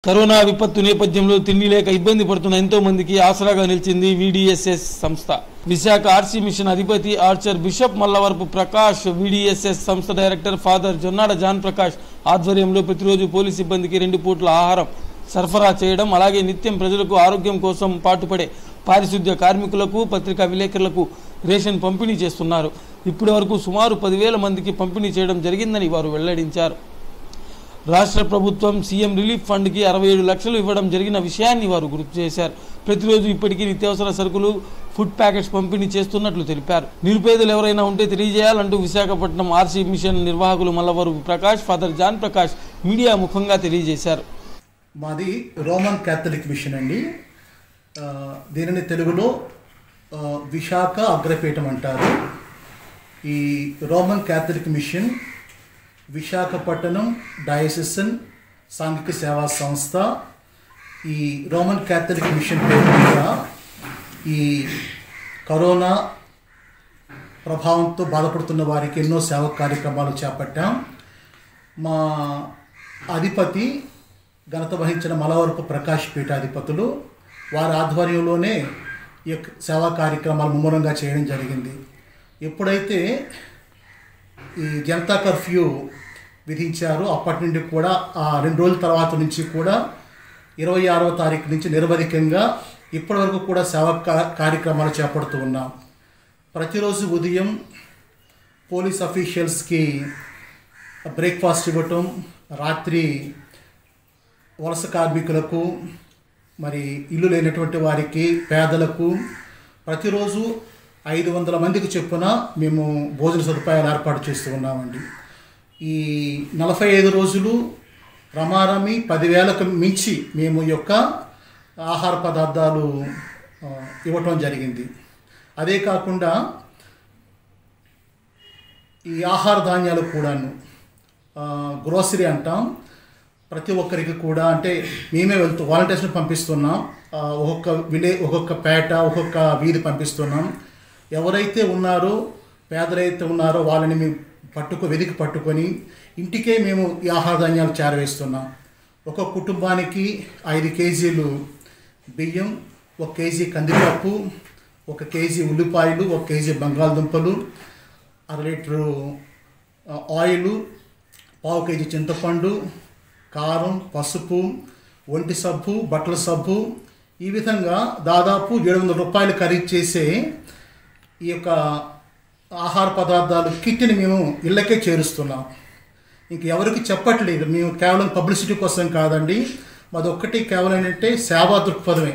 corona విపత్తు నేపథ్యంలో తిండి లేక ఇబ్బంది పడుతున్న ఎంతో మందికి ఆసరాగా నిలిచింది విడిఎస్ఎస్ సంస్థ విశాఖ ఆర్సీ మిషన్ అధిపతి archbishop Mallavarapu Prakash VDSS సంస్థ director father Jonnada John Prakash ఆధ్వర్యంలో ప్రతిరోజు పోలీస్ సిబ్బందికి రెండు పూట్ల ఆహారం సరఫరా చేయడం అలాగే నిత్యం ప్రజలకు ఆరోగ్యం కోసం పాటుపడే పారిశుద్ధ్య కార్మికులకు పత్రికా విలేకరులకు రేషన్ పంపిణీ చేస్తున్నారు ఇప్పటి వరకు సుమారు పదివేల మందికి పంపిణీ చేయడం జరిగిందని వారు వెల్లడించారు రాష్ట్ర ప్రభుత్వం సీఎం రిలీఫ్ ఫండ్కి అరవై ఏడు లక్షలు ఇవ్వడం జరిగిన విషయాన్ని వారు గుర్తు చేశారు ప్రతిరోజు ఇప్పటికీ నిత్యావసర సరుకులు ఫుడ్ ప్యాకెట్స్ పంపిణీ చేస్తున్నట్లు తెలిపారు నిరుపేదలు ఎవరైనా ఉంటే తెలియజేయాలంటూ విశాఖపట్నం ఆర్సీ మిషన్ నిర్వాహకులు Mallavaru Prakash father John Prakash media ముఖంగా తెలియజేశారు మాది రోమన్ క్యాథలిక్ మిషన్ అండి ఆ, దీనిని తెలుగులో ఆ, విశాఖ అగ్రపీఠం అంటారు ఈ Roman Catholic mission Visakhapatnam diocesan సాంఘిక సేవా సంస్థ ఈ రోమన్ క్యాథలిక్ మిషన్ పేరు మీద ఈ కరోనా ప్రభావంతో బాధపడుతున్న వారికి ఎన్నో సేవా కార్యక్రమాలు చేపట్టాం మా అధిపతి ఘనత వహించిన మలవరపు ప్రకాష్ పీఠాధిపతులు వారి ఆధ్వర్యంలోనే ఈ యొక్క సేవా కార్యక్రమాలు ముమ్మరంగా చేయడం జరిగింది ఎప్పుడైతే ఈ జనతా కర్ఫ్యూ విధించారో అప్పటి నుండి కూడా ఆ రెండు రోజుల తర్వాత నుంచి కూడా ఇరవై ఆరవ తారీఖు నుంచి నిరవధికంగా ఇప్పటివరకు కూడా సేవా కా- కార్యక్రమాలు చేపడుతూ ఉన్నాం ప్రతిరోజు ఉదయం పోలీస్ అఫీషియల్స్కి బ్రేక్ఫాస్ట్ ఇవ్వటం రాత్రి వలస కార్మికులకు మరి ఇల్లు లేనటువంటి వారికి పేదలకు ప్రతిరోజు ఐదు వందల మందికి చొప్పున మేము భోజన సదుపాయాలు ఏర్పాటు చేస్తూ ఉన్నామండి ఈ నలభై ఐదు రోజులు రమారమి పదివేలకు మించి మేము ఈ యొక్క ఆహార పదార్థాలు ఆ, ఇవ్వటం జరిగింది అదే కాకుండా ఈ ఆహార ధాన్యాలు కూడాను గ్రోసరీ అంటాం ప్రతి ఒక్కరికి కూడా అంటే మేమే వెళ్తూ వాలంటీర్స్ని పంపిస్తున్నాం ఆ, ఒక్కొక్క విలే ఒక్కొక్క పేట ఒక్కొక్క వీధి పంపిస్తున్నాం ఎవరైతే ఉన్నారో పేదలైతే ఉన్నారో వాళ్ళని మేము పట్టుకు వెతికి పట్టుకొని ఇంటికే మేము ఈ ఆహార ధాన్యాలు చేరవేస్తున్నాం ఒక కుటుంబానికి ఐదు కేజీలు బియ్యం ఒక కేజీ కందిపప్పు ఒక కేజీ ఉల్లిపాయలు ఒక కేజీ బంగాళదుంపలు అర లీటరు ఆ, ఆయిలు పావు కేజీ చింతపండు కారం పసుపు ఒంటి సబ్బు బట్టల సబ్బు ఈ విధంగా దాదాపు ఏడు వందల రూపాయలు ఖరీదు చేసే ఈ యొక్క ఆహార పదార్థాలు కిట్ని మేము ఇళ్ళకే చేరుస్తున్నాం ఇంక ఎవరికి చెప్పట్లేదు మేము కేవలం పబ్లిసిటీ కోసం కాదండి మాది ఒక్కటి కేవలం ఏంటంటే సేవా దృక్పథమే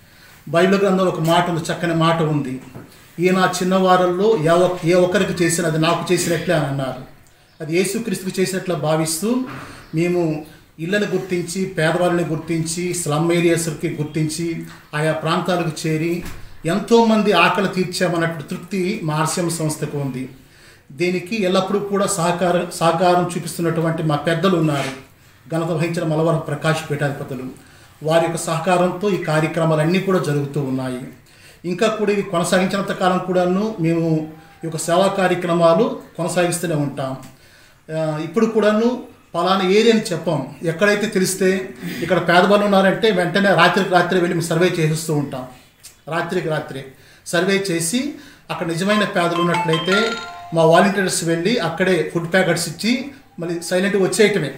బైబిల్ గ్రంథంలో ఒక మాట ఉంది చక్కని మాట ఉంది ఈయన చిన్నవారల్లో ఏ ఒక్- ఏ ఒక్కరికి చేసిన అది నాకు చేసినట్లే అని అన్నారు అది యేసుక్రీస్తుకు చేసినట్లు భావిస్తూ మేము ఇళ్ళని గుర్తించి పేదవాళ్ళని గుర్తించి స్లమ్ ఏరియాస్కి గుర్తించి ఆయా ప్రాంతాలకు చేరి ఎంతోమంది ఆకలి తీర్చామన్నట్టు తృప్తి మా ఆర్సీఎం సంస్థకు ఉంది దీనికి ఎల్లప్పుడూ కూడా సహకారం సహకారం చూపిస్తున్నటువంటి మా పెద్దలు ఉన్నారు ఘనత వహించిన మలవరం ప్రకాష్ పీఠాధిపతులు వారి యొక్క సహకారంతో ఈ కార్యక్రమాలన్నీ కూడా జరుగుతూ ఉన్నాయి ఇంకా కూడా ఇది కొనసాగించినంత కాలం కూడాను మేము ఈ యొక్క సేవా కార్యక్రమాలు కొనసాగిస్తూనే ఉంటాం ఆ, ఇప్పుడు కూడాను పలానా ఏరియాని చెప్పాం ఎక్కడైతే తెలిస్తే ఇక్కడ పేదవాళ్ళు ఉన్నారంటే వెంటనే రాత్రికి రాత్రి వెళ్ళి మేము సర్వే చేసేస్తూ ఉంటాం రాత్రికి రాత్రి సర్వే చేసి అక్కడ నిజమైన పేదలు ఉన్నట్లయితే మా వాలంటీర్స్ వెళ్ళి అక్కడే ఫుడ్ ప్యాకెట్స్ ఇచ్చి మళ్ళీ సైలెంట్గా వచ్చేయటమే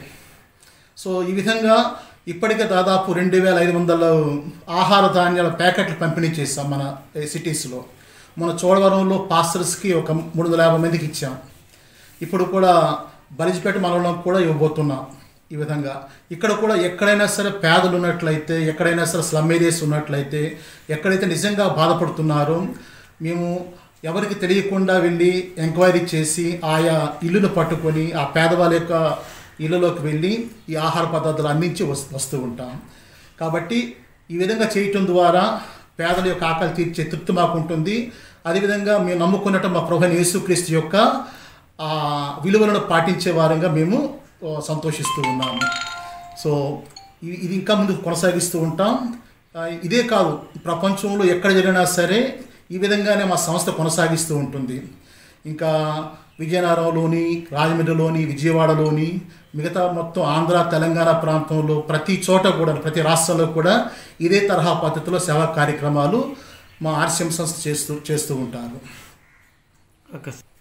సో ఈ విధంగా ఇప్పటికే దాదాపు రెండు వేల ఐదు వందల ఆహార ధాన్యాల ప్యాకెట్లు పంపిణీ చేస్తాం మన సిటీస్లో మన చోడవరంలో పాస్టర్స్కి ఒక మూడు వందల యాభై మందికి ఇచ్చాం ఇప్పుడు కూడా బలిజిపేట మండలం కూడా ఇవ్వబోతున్నాం ఈ విధంగా ఇక్కడ కూడా ఎక్కడైనా సరే పేదలు ఉన్నట్లయితే ఎక్కడైనా సరే స్లమ్ ఏరియాస్ ఉన్నట్లయితే ఎక్కడైతే నిజంగా బాధపడుతున్నారో మేము ఎవరికి తెలియకుండా వెళ్ళి ఎంక్వైరీ చేసి ఆయా ఇల్లును పట్టుకొని ఆ పేదవాళ్ళ యొక్క ఇళ్ళలోకి వెళ్ళి ఈ ఆహార పదార్థాలు అందించి వస్- వస్తూ ఉంటాం కాబట్టి ఈ విధంగా చేయటం ద్వారా పేదల యొక్క ఆకలి తీర్చే తృప్తి మాకు ఉంటుంది అదేవిధంగా మేము నమ్ముకున్నట్టు మా ప్రభు అయిన యేసుక్రీస్తు యొక్క ఆ విలువలను పాటించే వారంగా మేము ఆ, సంతోషిస్తూ ఉన్నాము సో ఇ- ఇది ఇంకా ముందు కొనసాగిస్తూ ఉంటాం ఆ, ఇదే కాదు ప్రపంచంలో ఎక్కడ జరిగినా సరే ఈ విధంగానే మా సంస్థ కొనసాగిస్తూ ఉంటుంది ఇంకా విజయనగరంలోని రాజమండ్రిలోని విజయవాడలోని మిగతా మొత్తం ఆంధ్ర తెలంగాణ ప్రాంతంలో ప్రతి చోట కూడా ప్రతి రాష్ట్రంలో కూడా ఇదే తరహా పద్ధతిలో సేవా కార్యక్రమాలు మా ఆర్సిఎం సంస్థ చేస్తూ చేస్తూ ఉంటారు ఓకే సార్